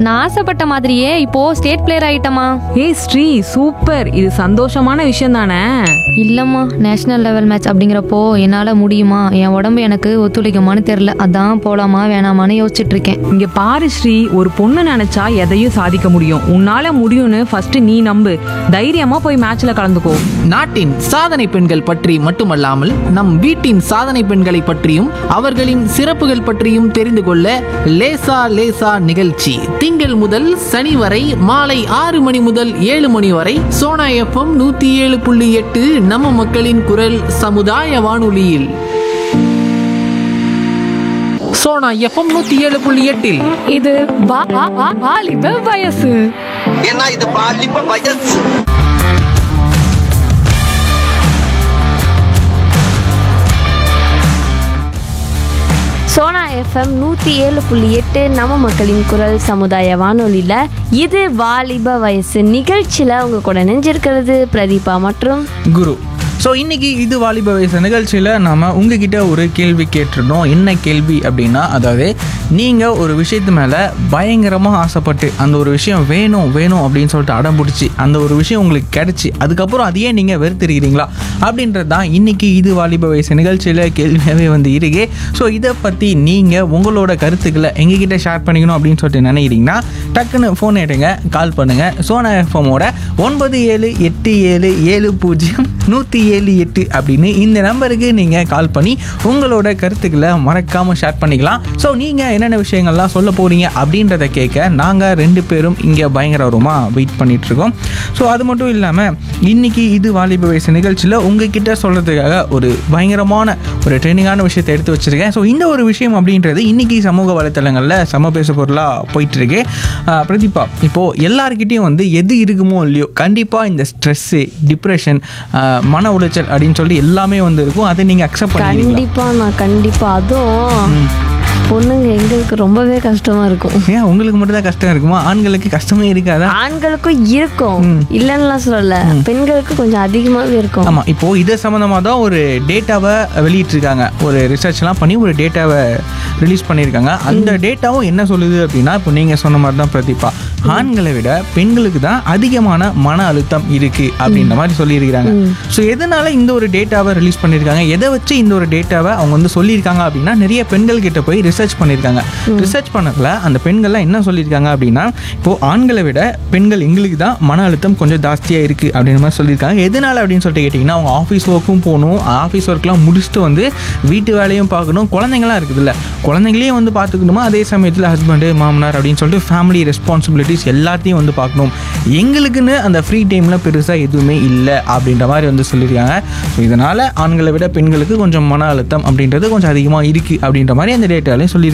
நான் ஆசைப்பட்ட மாதிரியே இப்போ ஸ்டேட் பிளேயர் ஆயிட்டமா ஏய் ஸ்ரீ சூப்பர் இது சந்தோஷமான விஷயம் தானே இல்லம்மா நேஷனல் லெவல் மேட்ச் அப்படிங்கிறப்போ என்னால முடியுமா என் உடம்பு எனக்கு ஒத்துழைக்குமான்னு தெரியல அதான் போலாமா வேணாமான்னு யோசிச்சுட்டு இருக்கேன் இங்க பாரு ஸ்ரீ ஒரு பொண்ணு நினைச்சா எதையும் சாதிக்க முடியும் உன்னால முடியும்னு ஃபர்ஸ்ட் நீ நம்பு தைரியமா போய் மேட்ச்ல கலந்துக்கோ நாட்டின் சாதனை பெண்கள் பற்றி மட்டுமல்லாமல் நம் வீட்டின் சாதனை பெண்களை பற்றியும் அவர்களின் சிறப்புகள் பற்றியும் தெரிந்து கொள்ள லேசா லேசா நிகழ்ச்சி திங்கள் முதல் சனி வரை மாலை ஆறு மணி முதல் ஏழு மணி வரை சோனா எஃப்எம் நூத்தி ஏழு புள்ளி எட்டு நம்ம மக்களின் குரல் சமுதாய வானொலியில் சோனா எஃப்எம் நூத்தி ஏழு புள்ளி எட்டில் இது வாலிப வயசு ஏன்னா இது பாலிப்ப வயசு சோனா எஃப்எம் நூற்றி ஏழு புள்ளி எட்டு நம்ம மக்களின் குரல் சமுதாய வானொலியில் இது வாலிப வயசு நிகழ்ச்சியில் உங்க கூட நெஞ்சிருக்கிறது பிரதீபா மற்றும் குரு ஸோ இன்னைக்கு இது வாலிப வயசு நிகழ்ச்சியில் நாம உங்ககிட்ட ஒரு கேள்வி கேட்டிருந்தோம் என்ன கேள்வி அப்படின்னா அதாவது நீங்கள் ஒரு விஷயத்து மேலே பயங்கரமாக ஆசைப்பட்டு அந்த ஒரு விஷயம் வேணும் வேணும் அப்படின்னு சொல்லிட்டு அடம் பிடிச்சி அந்த ஒரு விஷயம் உங்களுக்கு கிடைச்சி அதுக்கப்புறம் அதையே நீங்கள் வெறுத்துருக்கிறீங்களா அப்படின்றது தான் இன்னைக்கு இது வாலிப வயசு நிகழ்ச்சியில் கேள்வியாகவே வந்து இருக்கு ஸோ இதை பற்றி நீங்கள் உங்களோட கருத்துக்களை எங்ககிட்ட ஷேர் பண்ணிக்கணும் அப்படின்னு சொல்லிட்டு நினைக்கிறீங்கன்னா டக்குன்னு ஃபோன் எடுங்க கால் பண்ணுங்கள் சோனா எஃப்எம்மோட ஒன்பது ஏழு எட்டு ஏழு ஏழு பூஜ்ஜியம் நூற்றி ஏழு எட்டு அப்படின்னு இந்த நம்பருக்கு நீங்கள் கால் பண்ணி உங்களோட கருத்துக்களை மறக்காமல் ஷேர் பண்ணிக்கலாம் ஸோ நீங்கள் என்னென்ன விஷயங்கள்லாம் சொல்ல போகிறீங்க அப்படின்றத கேட்க நாங்கள் ரெண்டு பேரும் இங்கே பயங்கரமாக வெயிட் பண்ணிகிட்ருக்கோம் ஸோ அது மட்டும் இல்லாமல் இன்னைக்கு இது வாலிப வயசு நிகழ்ச்சியில் உங்ககிட்ட சொல்கிறதுக்காக ஒரு பயங்கரமான ஒரு ட்ரெண்டிங்கான விஷயத்தை எடுத்து வச்சுருக்கேன் ஸோ இந்த ஒரு விஷயம் அப்படின்றது இன்னைக்கு சமூக வலைத்தளங்களில் சம பேச பொருளாக போயிட்டுருக்கு பிரதீபா இப்போது எல்லாருக்கிட்டேயும் வந்து எது இருக்குமோ இல்லையோ கண்டிப்பாக இந்த ஸ்ட்ரெஸ்ஸு டிப்ரெஷன் மன உளைச்சல் அப்படின்னு சொல்லி எல்லாமே வந்து இருக்கும் அதை நீங்கள் அக்செப்ட் பண்ணிக்கலாம் கண்டிப்பா நான் கண்டிப்பா அதுவும் பொண்ணுங்க எங்களுக்கு ரொம்பவே கஷ்டமா இருக்கும் ஏன் உங்களுக்கு மட்டும் தான் கஷ்டம் இருக்குமா ஆண்களுக்கு கஷ்டமே இருக்காதா ஆண்களுக்கும் இருக்கும் இல்லைன்னுலாம் சொல்லல பெண்களுக்கு கொஞ்சம் அதிகமாவே இருக்கும் ஆமாம் இப்போது இது சம்மந்தமாக தான் ஒரு டேட்டாவை வெளியிட்டிருக்காங்க ஒரு ரிசர்ச்லாம் பண்ணி ஒரு டேட்டாவை ரிலீஸ் பண்ணியிருக்காங்க அந்த டேட்டாவும் என்ன சொல்லுது அப்படின்னா இப்போ நீங்கள் சொன்ன மாதிரி தான் பிரதீபா ஆண்களை விட பெண்களுக்கு தான் அதிகமான மன அழுத்தம் இருக்குது அப்படின்ற மாதிரி சொல்லியிருக்கிறாங்க ஸோ எதனால இந்த ஒரு டேட்டாவை ரிலீஸ் பண்ணியிருக்காங்க எதை வச்சு இந்த ஒரு டேட்டாவை அவங்க வந்து சொல்லியிருக்காங்க அப்படின்னா நிறைய பெண்கள் கிட்ட போய் ரிசர்ச் பண்ணியிருக்காங்க ரிசர்ச் பண்ணதுல அந்த பெண்கள்லாம் என்ன சொல்லியிருக்காங்க அப்படின்னா இப்போ ஆண்களை விட பெண்கள் எங்களுக்கு தான் மன அழுத்தம் கொஞ்சம் ஜாஸ்தியாக இருக்குது அப்படின்ற மாதிரி சொல்லியிருக்காங்க எதனால அப்படின்னு சொல்லிட்டு கேட்டிங்கன்னா அவங்க ஆஃபீஸ் ஒர்க்கும் போகணும் ஆஃபீஸ் ஒர்க்லாம் முடிச்சுட்டு வந்து வீட்டு வேலையும் பார்க்கணும் குழந்தைங்களாம் இருக்குதுல்ல குழந்தைங்களையும் வந்து பார்த்துக்கணுமா அதே சமயத்தில் ஹஸ்பண்டு மாமனார் அப்படின்னு சொல்லிட்டு ஃபேமிலி ரெஸ்பான்சிபிலிட்டிஸ் எல்லாத்தையும் வந்து பார்க்கணும் எங்களுக்குன்னு அந்த ஃப்ரீ டைமில் பெருசாக எதுவுமே இல்லை அப்படின்ற மாதிரி வந்து சொல்லியிருக்காங்க ஸோ இதனால் ஆண்களை விட பெண்களுக்கு கொஞ்சம் மன அழுத்தம் அப்படின்றது கொஞ்சம் அதிகமாக இருக்குது அப்படின்ற மாதிரி அந்த டேட்டாலையும் சொல்லி